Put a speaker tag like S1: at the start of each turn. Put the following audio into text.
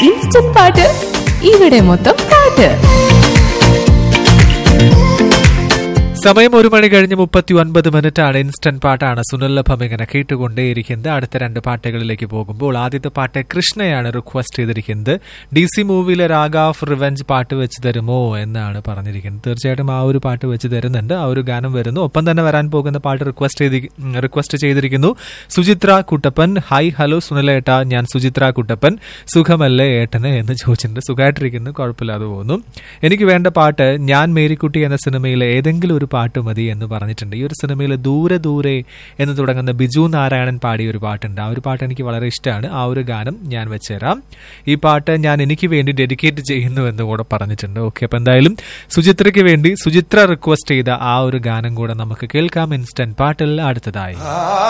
S1: instant പാട്ട് ഇവിടെ മൊത്തം പാട്ട്
S2: സമയം ഒരു മണി കഴിഞ്ഞ് മുപ്പത്തി ഒൻപത് മിനിറ്റ് ആണ് ഇൻസ്റ്റന്റ് പാട്ടാണ് സുനല്ലഭം ഇങ്ങനെ കേട്ടുകൊണ്ടേയിരിക്കുന്നത് അടുത്ത രണ്ട് പാട്ടുകളിലേക്ക് പോകുമ്പോൾ ആദ്യത്തെ പാട്ട് കൃഷ്ണയാണ് റിക്വസ്റ്റ് ചെയ്തിരിക്കുന്നത് ഡി സി മൂവിയിലെ രാഗ ഓഫ് റിവെഞ്ച് പാട്ട് വെച്ച് തരുമോ എന്നാണ് പറഞ്ഞിരിക്കുന്നത് തീർച്ചയായിട്ടും ആ ഒരു പാട്ട് വെച്ച് തരുന്നുണ്ട് ആ ഒരു ഗാനം വരുന്നു ഒപ്പം തന്നെ വരാൻ പോകുന്ന പാട്ട് റിക്വസ്റ്റ് ചെയ്തി റിക്വസ്റ്റ് ചെയ്തിരിക്കുന്നു സുചിത്ര കുട്ടപ്പൻ ഹായ് ഹലോ സുനലേട്ട ഞാൻ സുചിത്ര കുട്ടപ്പൻ സുഖമല്ലേ ഏട്ടന് എന്ന് ചോദിച്ചിട്ടുണ്ട് സുഖമായിട്ടിരിക്കുന്നു കുഴപ്പമില്ലാതെ പോകുന്നു എനിക്ക് വേണ്ട പാട്ട് ഞാൻ മേരിക്കുട്ടി എന്ന സിനിമയിലെ ഏതെങ്കിലും ഒരു പാട്ട് മതി എന്ന് പറഞ്ഞിട്ടുണ്ട് ഈ ഒരു സിനിമയിൽ ദൂരെ ദൂരെ എന്ന് തുടങ്ങുന്ന ബിജു നാരായണൻ പാടിയ ഒരു പാട്ടുണ്ട് ആ ഒരു പാട്ട് എനിക്ക് വളരെ ഇഷ്ടമാണ് ആ ഒരു ഗാനം ഞാൻ വെച്ചുതരാം ഈ പാട്ട് ഞാൻ എനിക്ക് വേണ്ടി ഡെഡിക്കേറ്റ് ചെയ്യുന്നു എന്ന് കൂടെ പറഞ്ഞിട്ടുണ്ട് ഓക്കെ അപ്പൊ എന്തായാലും സുചിത്രയ്ക്ക് വേണ്ടി സുചിത്ര റിക്വസ്റ്റ് ചെയ്ത ആ ഒരു ഗാനം കൂടെ നമുക്ക് കേൾക്കാം ഇൻസ്റ്റന്റ് പാട്ടിൽ അടുത്തതായി